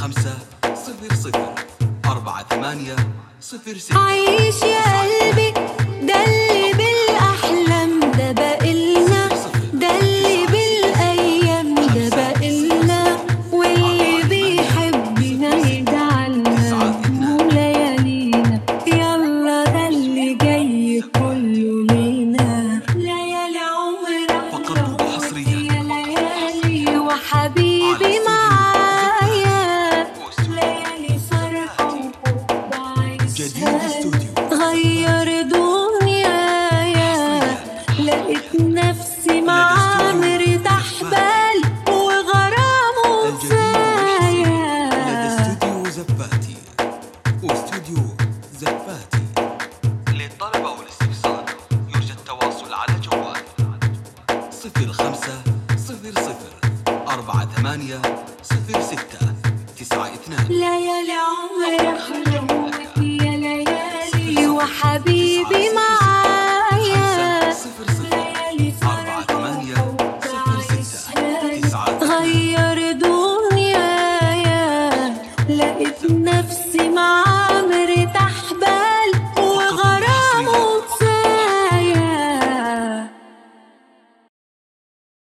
خمسة صفر صفر أربعة ثمانية صفر ستة عيش يا قلبي ده اللي بالأحلام ده بقلنا ده اللي بالأيام ده بقلنا واللي بيحبنا يجعلنا وليالينا يلا ده اللي جاي كله لينا ليالي عمرنا فقط حصرياً. يا ليالي وحبيبي معايا ليالي فرحة وحب جديد عايشها استوديو غير دنيايا لقيت نفسي مع مرتاح بال وغرامه الجديد والحصري لدى كفاية استوديو زفاتي واستوديو زفاتي للطلب أو الاستفسار يرجى التواصل على جوال صفر خمسة صفر صفر أربعة ثمانية صفر ستة تسعة اثنان ليالي عمري خلوت يا ليالي وحبيبي معايا